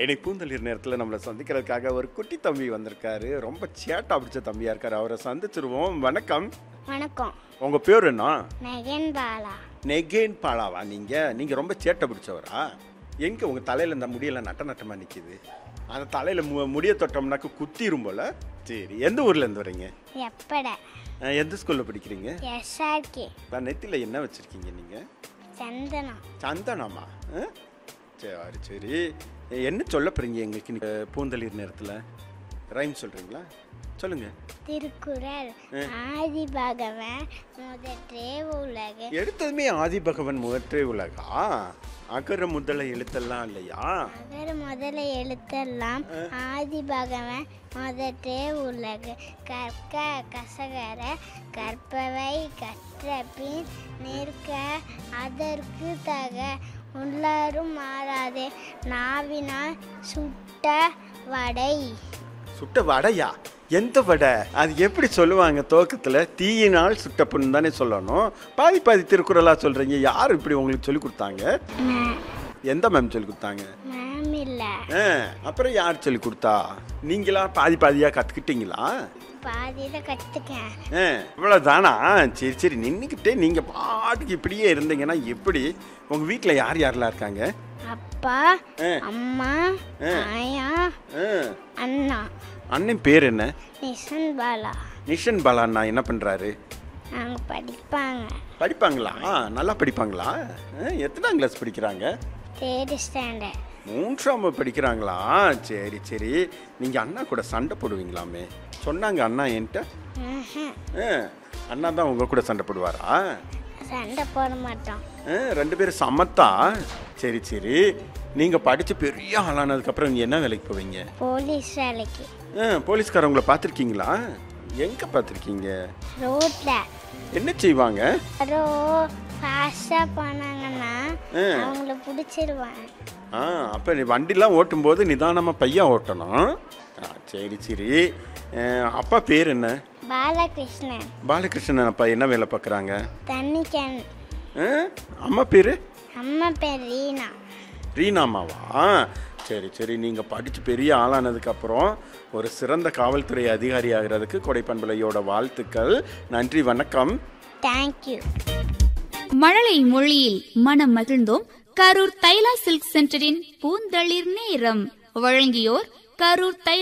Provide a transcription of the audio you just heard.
இணை பூந்தளிர் நேரத்தில் நம்மளை சந்திக்கிறதுக்காக ஒரு குட்டி தம்பி வந்திருக்காரு ரொம்ப சேட்டா பிடிச்ச தம்பியா இருக்காரு அவரை சந்திச்சிருவோம் வணக்கம் வணக்கம் உங்க பேர் என்ன நெகன் பாலா நெகேன் பாலாவா நீங்க நீங்க ரொம்ப சேட்டை பிடிச்சவரா எங்க உங்க தலையில இந்த முடியெல்லாம் நட்ட நட்டமா நிக்குது அந்த தலையில மு முடிய தொட்டோம்னாக்க குத்திரும் போல சரி எந்த ஊர்ல இருந்து வரீங்க எப்பட அஹ், எந்த ஸ்கூல்ல படிக்கிறீங்க எஸ்ஆர்கே நான் நெத்தில என்ன வச்சிருக்கீங்க நீங்க சந்தனம் சந்தனமா அஹ்? சரி சரி என்ன சொல்ல போறீங்க எங்களுக்கு இன்னைக்கு பூந்தளிர் நேரத்தில் ரைம் சொல்றீங்களா சொல்லுங்க திருக்குறள் ஆதி பகவன் முதற்றே உலகு எடுத்ததுமே ஆதி பகவன் முதற்றே உலகா அகர முதல எழுத்தெல்லாம் இல்லையா அகர முதல எழுத்தெல்லாம் ஆதி பகவன் முதற்றே உலகு கற்க கசகர கற்பவை கற்ற பின் நிற்க அதற்கு தக உள்ளாரும் மாறாதே நாவினால் சுட்ட வடை சுட்ட வடையா எந்த வடை அது எப்படி சொல்லுவாங்க துவக்கத்தில் தீயினால் சுட்ட புண் தானே சொல்லணும் பாதி பாதி திருக்குறளா சொல்றீங்க யார் இப்படி உங்களுக்கு சொல்லி கொடுத்தாங்க எந்த மேம் சொல்லி கொடுத்தாங்க மேம் இல்லை ஆ, அப்புறம் யார் சொல்லி கொடுத்தா நீங்களா பாதி பாதியா கத்துக்கிட்டீங்களா பாதியில் கற்றுக்கேன் ஆ, இவ்வளவுதானா சரி சரி நின்றுக்கிட்டே நீங்க பாட்டுக்கு இப்படியே இருந்தீங்கன்னா எப்படி உங்க வீட்ல யார் யாரெல்லாம் இருக்காங்க அப்பா ஆ. அம்மா ஆயா ஆ, அண்ணா அண்ணன் பேர் என்ன நிஷன் பாலா நிஷன் பாலா அண்ணா என்ன பண்றாரு நாங்கள் படிப்பாங்க படிப்பாங்களா நல்லா படிப்பாங்களா ஆ, எத்தனாம் கிளாஸ் படிக்கிறாங்க தேர்டு ஸ்டாண்டர்ட் மூன்றாம் படிக்கிறாங்களா சரி சரி நீங்க அண்ணா கூட சண்டை போடுவீங்களாமே சொன்னாங்க அண்ணா என்கிட்ட ஆ, அண்ணா தான் உங்க கூட சண்டை போடுவாரா சண்டை போட மாட்டோம் ஆ, ரெண்டு பேரும் சமத்தா சரி சரி நீங்க படிச்சு பெரிய ஆளானதுக்கப்புறம் நீங்க என்ன வேலைக்கு போவீங்க போலீஸ் வேலைக்கு ஆ, போலீஸ்காரவங்கள பார்த்துருக்கீங்களா எங்க பார்த்துருக்கீங்க ரோட்டில் என்ன செய்வாங்க யாரோ ஃபாஸ்ட்டாக போனாங்கன்னா ஆ. அவங்கள பிடிச்சிருவாங்க ஆ அப்போ நீ வண்டிலாம் ஓட்டும்போது நிதானமாக பையன் ஓட்டணும் ஆ, சரி சரி ஆ, அப்பா பேர் என்ன பாலகிருஷ்ணன் பாலகிருஷ்ணன் அப்பா என்ன வேலை பார்க்குறாங்க தண்ணி கேன் அம்மா பேர் அம்மா பேர் ரீனா ரீனாமாவா சரி சரி நீங்கள் படித்து பெரிய ஆளானதுக்கப்புறம் ஒரு சிறந்த காவல்துறை அதிகாரி ஆகிறதுக்கு கொடைப்பண்பலையோட வாழ்த்துக்கள் நன்றி வணக்கம் தேங்க்யூ மழலை மொழியில் மனம் மகிழ்ந்தோம் கரூர் தைலா சில்க் சென்டரின் பூந்தளிர் நேரம் வழங்கியோர் கரூர் தைலா